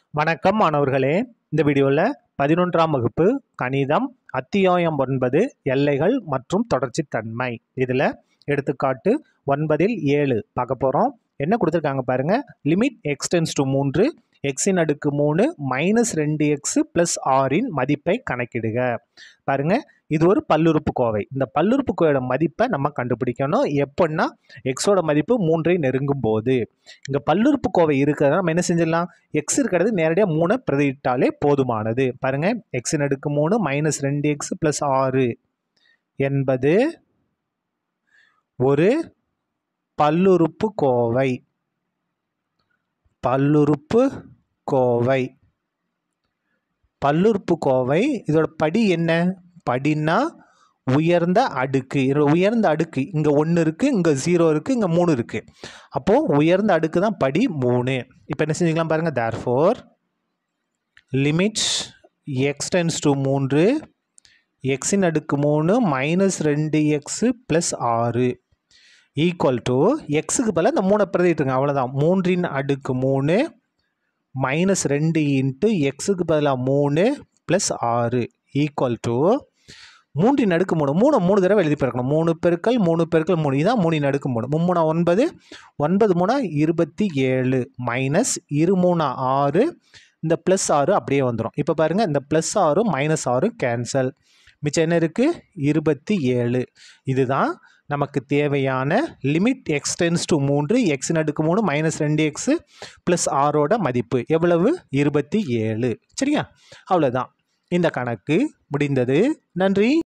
வணக்கம் மாணவர்களே இந்த வீடியோவில் பதினொன்றாம் வகுப்பு கணிதம் அத்தியாயம் ஒன்பது எல்லைகள் மற்றும் தொடர்ச்சித்தன்மை இதில் எடுத்துக்காட்டு ஒன்பதில் ஏழு பார்க்க போகிறோம் என்ன கொடுத்துருக்காங்க பாருங்க லிமிட் எக்ஸ்டென்ஸ் டு மூன்று எக்ஸின் அடுக்கு மூணு மைனஸ் ரெண்டு எக்ஸ் ப்ளஸ் ஆறின் மதிப்பை கணக்கிடுக பாருங்க இது ஒரு பல்லுறுப்புக்கோவை இந்த பல்லுறுப்புக்கோவையோட மதிப்பை நம்ம கண்டுபிடிக்கணும் எப்படின்னா எக்ஸோட மதிப்பு மூன்றை நெருங்கும் போது இங்கே பல்லுறுப்புக்கோவை இருக்கிறத நம்ம என்ன செஞ்சிடலாம் எக்ஸ் இருக்கிறது நேரடியாக மூணை பிரதியிட்டாலே போதுமானது பாருங்க எக்ஸின் அடுக்கு மூணு மைனஸ் ரெண்டு எக்ஸ் ப்ளஸ் ஆறு என்பது ஒரு பல்லுறுப்புக்கோவை பல்லுறுப்பு கோவை பல்லுறுப்புக்கோவை இதோட படி என்ன படின்னா உயர்ந்த அடுக்கு இதோட உயர்ந்த அடுக்கு இங்கே ஒன்று இருக்குது இங்கே ஜீரோ இருக்குது இங்கே மூணு இருக்குது அப்போது உயர்ந்த அடுக்கு தான் படி மூணு இப்போ என்ன செஞ்சுக்கலாம் பாருங்கள் therefore limit extends to மூன்று எக்ஸின் அடுக்கு மூணு மைனஸ் ரெண்டு எக்ஸு ப்ளஸ் ஆறு ஈக்குவல் டு எக்ஸுக்கு பதிலாக இந்த மூணை பிரதிட்டுருங்க அவ்வளோதான் மூன்றின் அடுக்கு மூணு மைனஸ் ரெண்டு இன்ட்டு எக்ஸுக்கு பதிலாக மூணு ப்ளஸ் ஆறு ஈக்குவல் டு மூன்றின் அடுக்கு மூணு மூணு மூணு தடவை எழுதி பிறக்கணும் மூணு பெருக்கல் மூணு பெருக்கல் மூணு இதான் மூணின் அடுக்கு மூணு மும்மூணா ஒன்பது ஒன்பது மூணா இருபத்தி ஏழு மைனஸ் இரு மூணா ஆறு இந்த ப்ளஸ் ஆறு அப்படியே வந்துடும் இப்போ பாருங்கள் இந்த ப்ளஸ் ஆறும் மைனஸ் ஆறும் கேன்சல் மிச்சம் என்ன இருக்குது இருபத்தி ஏழு இதுதான் நமக்கு தேவையான லிமிட் எக்ஸ்டென்ஸ் டு மூன்று எக்ஸின் அடுக்கு மூணு மைனஸ் ரெண்டு எக்ஸு ப்ளஸ் ஆரோட மதிப்பு எவ்வளவு இருபத்தி ஏழு சரியா அவ்வளோதான் இந்த கணக்கு முடிந்தது நன்றி